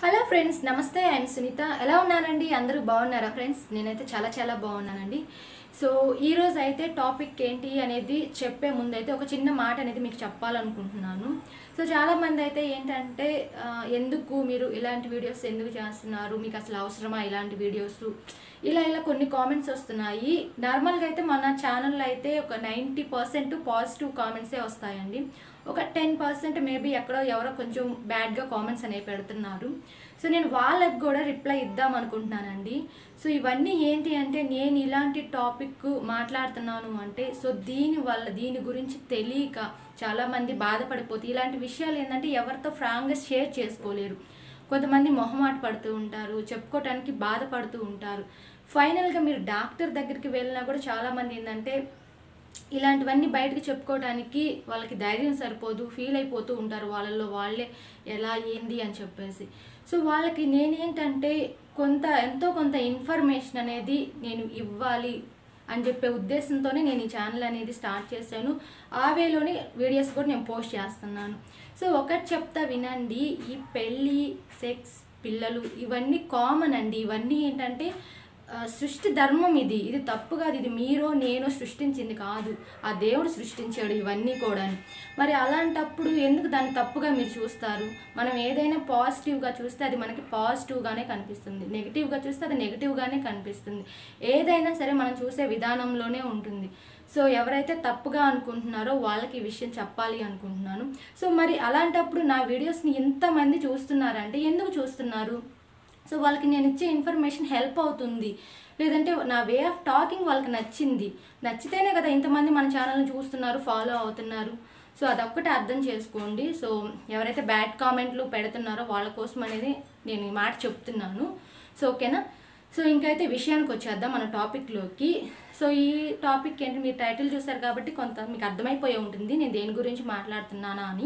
hello friends నమస్తే I'm Sunitha ఎలా ఉన్నారండి అందరూ బాగున్నారా ఫ్రెండ్స్ నేనైతే చాలా చాలా బాగున్నానండి సో ఈ రోజు అయితే టాపిక్ ఏంటి అనేది చెప్పే ముందు అయితే ఒక చిన్న మాట అనేది మీకు చెప్పాలనుకుంటున్నాను సో చాలా మంది అయితే ఏంటంటే ఆ, ఎందుకు మీరు ఇలాంటి వీడియోస్ ఎందుకు చేస్తున్నారు మీకు అసలు అవసరమా ఇలాంటి వీడియోస్ ఇలా ఇలా కొన్ని కామెంట్స్ వస్తున్నాయి నార్మల్గా అయితే మన ఛానల్లో అయితే ఒక నైంటీ పర్సెంట్ పాజిటివ్ కామెంట్సే వస్తాయండి ఒక టెన్ పర్సెంట్ మేబీ ఎక్కడో ఎవరో కొంచెం బ్యాడ్గా కామెంట్స్ అనేవి పెడుతున్నారు సో నేను వాళ్ళకి కూడా రిప్లై ఇద్దాం అనుకుంటున్నానండి సో ఇవన్నీ ఏంటి అంటే నేను ఇలాంటి టాపిక్ మాట్లాడుతున్నాను అంటే సో దీని వల్ల దీని గురించి తెలియక చాలామంది బాధపడిపోతే ఇలాంటి విషయాలు ఏంటంటే ఎవరితో ఫ్రాంక్గా షేర్ చేసుకోలేరు కొంతమంది మొహమాట పడుతూ ఉంటారు చెప్పుకోవటానికి బాధపడుతూ ఉంటారు ఫైనల్గా మీరు డాక్టర్ దగ్గరికి వెళ్ళినా కూడా చాలామంది ఏంటంటే ఇలాంటివన్నీ బయటకు చెప్పుకోవడానికి వాళ్ళకి ధైర్యం సరిపోదు ఫీల్ అయిపోతూ ఉంటారు వాళ్ళల్లో వాళ్ళే ఎలా ఏంది అని చెప్పేసి సో వాళ్ళకి నేనేంటంటే కొంత ఎంతో కొంత ఇన్ఫర్మేషన్ అనేది నేను ఇవ్వాలి అని చెప్పే ఉద్దేశంతోనే నేను ఈ ఛానల్ అనేది స్టార్ట్ చేశాను ఆ వేలోనే వీడియోస్ కూడా నేను పోస్ట్ చేస్తున్నాను సో ఒకటి చెప్తా వినండి ఈ పెళ్ళి సెక్స్ పిల్లలు ఇవన్నీ కామన్ అండి ఇవన్నీ ఏంటంటే ఆ, సృష్టి ధర్మం ఇది ఇది తప్పు కాదు ఇది మీరో నేను సృష్టించింది కాదు ఆ దేవుడు సృష్టించాడు ఇవన్నీ కూడా మరి అలాంటప్పుడు ఎందుకు దాన్ని తప్పుగా మీరు చూస్తారు మనం ఏదైనా పాజిటివ్గా చూస్తే అది మనకి పాజిటివ్గానే కనిపిస్తుంది నెగిటివ్గా చూస్తే అది నెగిటివ్గానే కనిపిస్తుంది ఏదైనా సరే మనం చూసే విధానంలోనే ఉంటుంది సో ఎవరైతే తప్పుగా అనుకుంటున్నారో వాళ్ళకి ఈ విషయం చెప్పాలి అనుకుంటున్నాను సో మరి అలాంటప్పుడు నా వీడియోస్ని ఇంతమంది చూస్తున్నారంటే ఎందుకు చూస్తున్నారు సో వాళ్ళకి నేను ఇచ్చే ఇన్ఫర్మేషన్ హెల్ప్ అవుతుంది లేదంటే నా వే ఆఫ్ టాకింగ్ వాళ్ళకి నచ్చింది నచ్చితేనే కదా ఇంతమంది మన ఛానల్ని చూస్తున్నారు ఫాలో అవుతున్నారు సో అదొక్కటి అర్థం చేసుకోండి సో ఎవరైతే బ్యాడ్ కామెంట్లు పెడుతున్నారో వాళ్ళ కోసం అనేది నేను ఈ మాట చెప్తున్నాను సో ఓకేనా సో ఇంకైతే విషయానికి వచ్చేద్దాం మన టాపిక్లోకి సో ఈ టాపిక్ ఏంటి మీరు టైటిల్ చూసారు కాబట్టి కొంత మీకు అర్థమైపోయి ఉంటుంది నేను దేని గురించి మాట్లాడుతున్నానా అని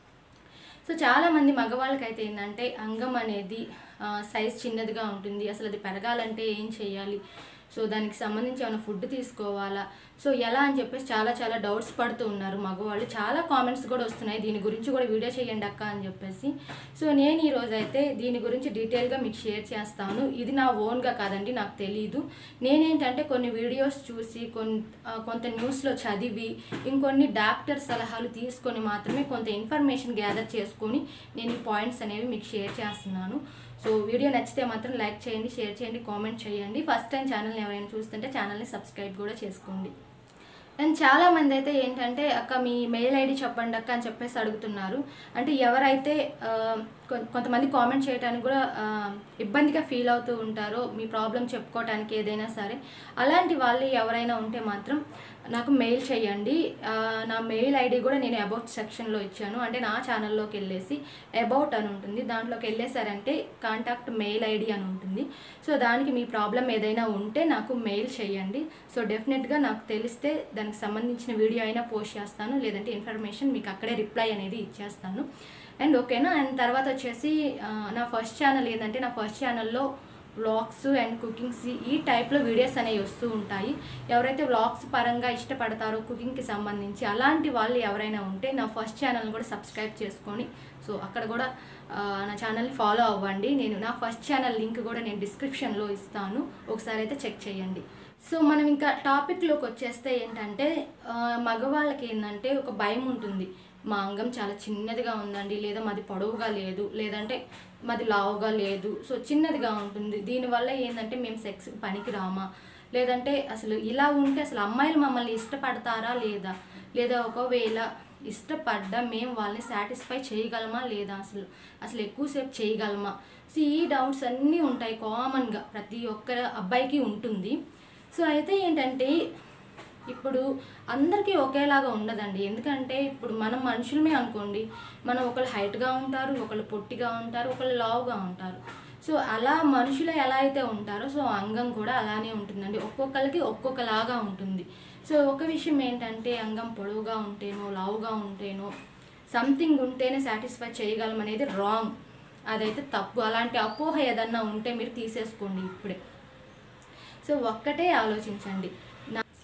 సో చాలా మంది మగవాళ్ళకైతే ఏంటంటే అంగం అనేది సైజ్ చిన్నదిగా ఉంటుంది అసలు అది పెరగాలంటే ఏం చేయాలి సో దానికి సంబంధించి ఏమైనా ఫుడ్ తీసుకోవాలా సో ఎలా అని చెప్పేసి చాలా చాలా డౌట్స్ పడుతూ ఉన్నారు మగవాళ్ళు చాలా కామెంట్స్ కూడా వస్తున్నాయి దీని గురించి కూడా వీడియో చేయండి అక్క అని చెప్పేసి సో నేను ఈరోజు అయితే దీని గురించి డీటెయిల్గా మీకు షేర్ చేస్తాను ఇది నా ఓన్గా కాదండి నాకు తెలియదు నేనేంటంటే కొన్ని వీడియోస్ చూసి కొన్ని ఆ, కొంత న్యూస్లో చదివి ఇంకొన్ని డాక్టర్ సలహాలు తీసుకొని మాత్రమే కొంత ఇన్ఫర్మేషన్ గ్యాదర్ చేసుకొని నేను ఈ పాయింట్స్ అనేవి మీకు షేర్ చేస్తున్నాను సో వీడియో నచ్చితే మాత్రం లైక్ చేయండి షేర్ చేయండి కామెంట్ చేయండి ఫస్ట్ టైం ఛానల్ని ఎవరైనా చూస్తుంటే ఛానల్ని సబ్స్క్రైబ్ కూడా చేసుకోండి అండ్ చాలా మంది అయితే ఏంటంటే అక్క మీ మెయిల్ ఐడి చెప్పండి అక్క అని చెప్పేసి అడుగుతున్నారు అంటే ఎవరైతే ఆ, కొ- కొంతమంది కామెంట్ చేయడానికి కూడా ఆ, ఇబ్బందిగా ఫీల్ అవుతూ ఉంటారో మీ ప్రాబ్లం చెప్పుకోవడానికి ఏదైనా సరే అలాంటి వాళ్ళు ఎవరైనా ఉంటే మాత్రం నాకు మెయిల్ చేయండి ఆ, నా మెయిల్ ఐడి కూడా నేను అబౌట్ సెక్షన్లో ఇచ్చాను అంటే నా ఛానల్లోకి వెళ్ళేసి అబౌట్ అని ఉంటుంది దాంట్లోకి వెళ్ళేసారంటే కాంటాక్ట్ మెయిల్ ఐడి అని ఉంటుంది సో దానికి మీ ప్రాబ్లం ఏదైనా ఉంటే నాకు మెయిల్ చేయండి సో డెఫినెట్గా నాకు తెలిస్తే దానికి సంబంధించిన వీడియో అయినా పోస్ట్ చేస్తాను లేదంటే ఇన్ఫర్మేషన్ మీకు అక్కడే రిప్లై అనేది ఇచ్చేస్తాను అండ్ ఓకేనా అండ్ తర్వాత వచ్చేసి ఆ, నా ఫస్ట్ ఛానల్ ఏంటంటే నా ఫస్ట్ ఛానల్లో వ్లాగ్స్ అండ్ కుకింగ్స్ ఈ టైప్లో వీడియోస్ అనేవి వస్తూ ఉంటాయి ఎవరైతే వ్లాగ్స్ పరంగా ఇష్టపడతారో కుకింగ్కి సంబంధించి అలాంటి వాళ్ళు ఎవరైనా ఉంటే నా ఫస్ట్ ఛానల్ కూడా సబ్స్క్రైబ్ చేసుకొని సో అక్కడ కూడా ఆ, నా ఛానల్ని ఫాలో అవ్వండి నేను నా ఫస్ట్ ఛానల్ లింక్ కూడా నేను డిస్క్రిప్షన్లో ఇస్తాను ఒకసారి అయితే చెక్ చేయండి సో మనం ఇంకా టాపిక్లోకి వచ్చేస్తే ఏంటంటే ఆ, మగవాళ్ళకి ఏంటంటే ఒక భయం ఉంటుంది మా అంగం చాలా చిన్నదిగా ఉందండి లేదా మాది పొడవుగా లేదు లేదంటే మాది లావుగా లేదు సో చిన్నదిగా ఉంటుంది దీనివల్ల ఏంటంటే మేము సెక్స్ పనికి రామా లేదంటే అసలు ఇలా ఉంటే అసలు అమ్మాయిలు మమ్మల్ని ఇష్టపడతారా లేదా లేదా ఒకవేళ ఇష్టపడ్డా మేము వాళ్ళని సాటిస్ఫై చేయగలమా లేదా అసలు అసలు ఎక్కువసేపు చేయగలమా సో ఈ డౌట్స్ అన్నీ ఉంటాయి కామన్గా ప్రతి ఒక్క అబ్బాయికి ఉంటుంది సో అయితే ఏంటంటే ఇప్పుడు అందరికీ ఒకేలాగా ఉండదండి ఎందుకంటే ఇప్పుడు మనం మనుషులమే అనుకోండి మనం ఒకళ్ళు హైట్గా ఉంటారు ఒకళ్ళు పొట్టిగా ఉంటారు ఒకళ్ళు లావుగా ఉంటారు సో అలా మనుషులు ఎలా అయితే ఉంటారో సో అంగం కూడా అలానే ఉంటుందండి ఒక్కొక్కరికి ఒక్కొక్కలాగా ఉంటుంది సో ఒక విషయం ఏంటంటే అంగం పొడవుగా ఉంటేనో లావుగా ఉంటేనో సంథింగ్ ఉంటేనే సాటిస్ఫై చేయగలం అనేది రాంగ్ అదైతే తప్పు అలాంటి అపోహ ఏదన్నా ఉంటే మీరు తీసేసుకోండి ఇప్పుడే సో ఒక్కటే ఆలోచించండి నా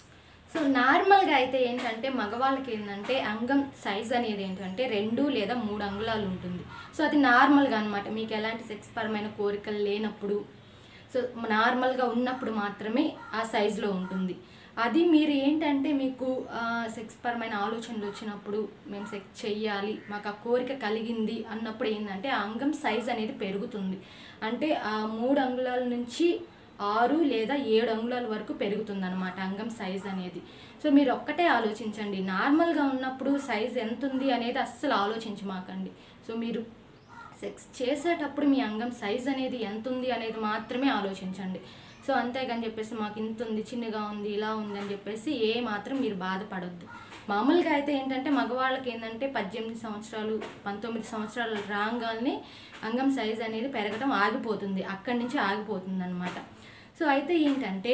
సో నార్మల్గా అయితే ఏంటంటే మగవాళ్ళకి ఏంటంటే అంగం సైజ్ అనేది ఏంటంటే రెండు లేదా మూడు అంగుళాలు ఉంటుంది సో అది నార్మల్గా అనమాట మీకు ఎలాంటి సెక్స్ పరమైన కోరికలు లేనప్పుడు సో నార్మల్గా ఉన్నప్పుడు మాత్రమే ఆ సైజులో ఉంటుంది అది మీరు ఏంటంటే మీకు ఆ, సెక్స్ పరమైన ఆలోచనలు వచ్చినప్పుడు మేము సెక్స్ చెయ్యాలి మాకు ఆ కోరిక కలిగింది అన్నప్పుడు ఏంటంటే ఆ అంగం సైజ్ అనేది పెరుగుతుంది అంటే ఆ మూడు అంగుళాల నుంచి ఆరు లేదా ఏడు అంగుళాల వరకు పెరుగుతుంది అనమాట అంగం సైజ్ అనేది సో మీరు ఒక్కటే ఆలోచించండి నార్మల్గా ఉన్నప్పుడు సైజ్ ఎంత ఉంది అనేది అస్సలు ఆలోచించమాకండి సో మీరు సెక్స్ చేసేటప్పుడు మీ అంగం సైజ్ అనేది ఎంత ఉంది అనేది మాత్రమే ఆలోచించండి సో అంతేగాని చెప్పేసి మాకు ఇంత ఉంది చిన్నగా ఉంది ఇలా ఉంది అని చెప్పేసి ఏ మాత్రం మీరు బాధపడొద్దు మామూలుగా అయితే ఏంటంటే మగవాళ్ళకి ఏంటంటే పద్దెనిమిది సంవత్సరాలు పంతొమ్మిది సంవత్సరాలు రాగానే అంగం సైజ్ అనేది పెరగడం ఆగిపోతుంది అక్కడి నుంచి ఆగిపోతుంది అనమాట సో అయితే ఏంటంటే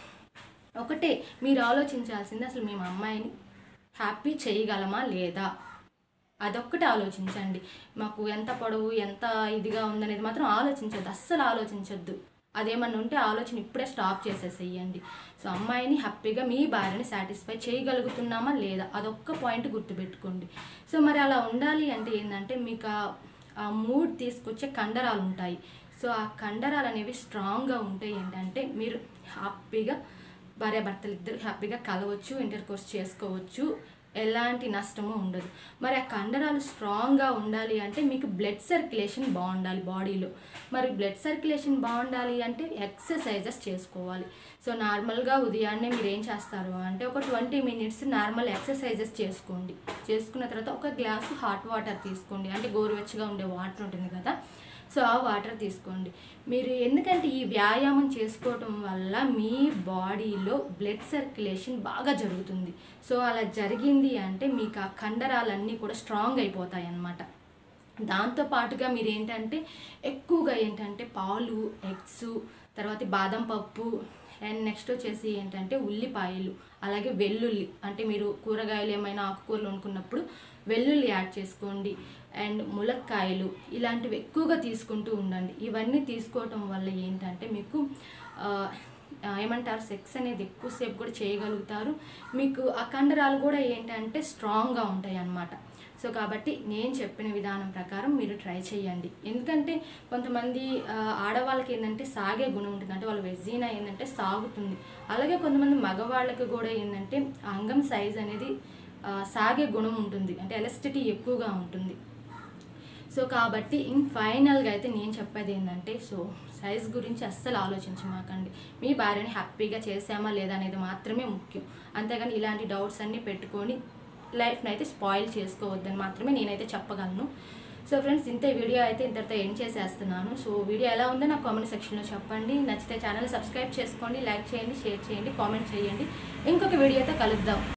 ఒకటే మీరు ఆలోచించాల్సింది అసలు మేము అమ్మాయిని హ్యాపీ చేయగలమా లేదా అదొక్కటి ఆలోచించండి మాకు ఎంత పొడవు ఎంత ఇదిగా ఉందనేది మాత్రం ఆలోచించద్దు అస్సలు ఆలోచించొద్దు అదేమన్నా ఉంటే ఆలోచన ఇప్పుడే స్టాప్ చేసేసేయండి సో అమ్మాయిని హ్యాపీగా మీ భార్యని సాటిస్ఫై చేయగలుగుతున్నామా లేదా అదొక్క పాయింట్ గుర్తుపెట్టుకోండి సో మరి అలా ఉండాలి అంటే ఏంటంటే మీకు ఆ- ఆ మూడ్ తీసుకొచ్చే కండరాలు ఉంటాయి సో ఆ కండరాలు అనేవి స్ట్రాంగ్గా ఉంటే ఏంటంటే మీరు హ్యాపీగా భార్యాభర్తలు ఇద్దరు హ్యాపీగా కలవచ్చు ఇంటర్ కోర్స్ చేసుకోవచ్చు ఎలాంటి నష్టము ఉండదు మరి ఆ కండరాలు స్ట్రాంగ్గా ఉండాలి అంటే మీకు బ్లడ్ సర్క్యులేషన్ బాగుండాలి బాడీలో మరి బ్లడ్ సర్క్యులేషన్ బాగుండాలి అంటే ఎక్సర్సైజెస్ చేసుకోవాలి సో నార్మల్గా ఉదయాన్నే మీరు ఏం చేస్తారు అంటే ఒక ట్వంటీ మినిట్స్ నార్మల్ ఎక్సర్సైజెస్ చేసుకోండి చేసుకున్న తర్వాత ఒక గ్లాసు హాట్ వాటర్ తీసుకోండి అంటే గోరువెచ్చగా ఉండే వాటర్ ఉంటుంది కదా సో ఆ వాటర్ తీసుకోండి మీరు ఎందుకంటే ఈ వ్యాయామం చేసుకోవటం వల్ల మీ బాడీలో బ్లడ్ సర్క్యులేషన్ బాగా జరుగుతుంది సో అలా జరిగింది అంటే మీకు ఆ కండరాలన్నీ కూడా స్ట్రాంగ్ అయిపోతాయి అన్నమాట దాంతో పాటుగా మీరు ఏంటంటే ఎక్కువగా ఏంటంటే పాలు ఎగ్స్ తర్వాత బాదం పప్పు అండ్ నెక్స్ట్ వచ్చేసి ఏంటంటే ఉల్లిపాయలు అలాగే వెల్లుల్లి అంటే మీరు కూరగాయలు ఏమైనా ఆకుకూరలు వండుకున్నప్పుడు వెల్లుల్లి యాడ్ చేసుకోండి అండ్ ములక్కాయలు ఇలాంటివి ఎక్కువగా తీసుకుంటూ ఉండండి ఇవన్నీ తీసుకోవటం వల్ల ఏంటంటే మీకు ఆ, ఆ, ఏమంటారు సెక్స్ అనేది ఎక్కువసేపు కూడా చేయగలుగుతారు మీకు ఆ కండరాలు కూడా ఏంటంటే స్ట్రాంగ్గా ఉంటాయి అన్నమాట సో కాబట్టి నేను చెప్పిన విధానం ప్రకారం మీరు ట్రై చేయండి ఎందుకంటే కొంతమంది ఆ, ఆడవాళ్ళకి ఏంటంటే సాగే గుణం ఉంటుంది అంటే వాళ్ళ వెజీనా ఏంటంటే సాగుతుంది అలాగే కొంతమంది మగవాళ్ళకి కూడా ఏంటంటే ఆ అంగం సైజ్ అనేది ఆ, సాగే గుణం ఉంటుంది అంటే ఎలస్టిటీ ఎక్కువగా ఉంటుంది సో కాబట్టి ఇన్ ఫైనల్గా అయితే నేను చెప్పేది ఏంటంటే సో సైజ్ గురించి అస్సలు ఆలోచించమాకండి మీ భార్యని హ్యాపీగా చేసామా లేదా అనేది మాత్రమే ముఖ్యం అంతేగాని ఇలాంటి డౌట్స్ అన్నీ పెట్టుకొని లైఫ్ని అయితే స్పాయిల్ చేసుకోవద్దని మాత్రమే నేనైతే చెప్పగలను సో ఫ్రెండ్స్ ఇంతే వీడియో అయితే ఇంతటితో ఎండ్ చేసేస్తున్నాను సో వీడియో ఎలా ఉందో నాకు కామెంట్ సెక్షన్లో చెప్పండి నచ్చితే ఛానల్ సబ్స్క్రైబ్ చేసుకోండి లైక్ చేయండి షేర్ చేయండి కామెంట్ చేయండి ఇంకొక వీడియోతో కలుద్దాం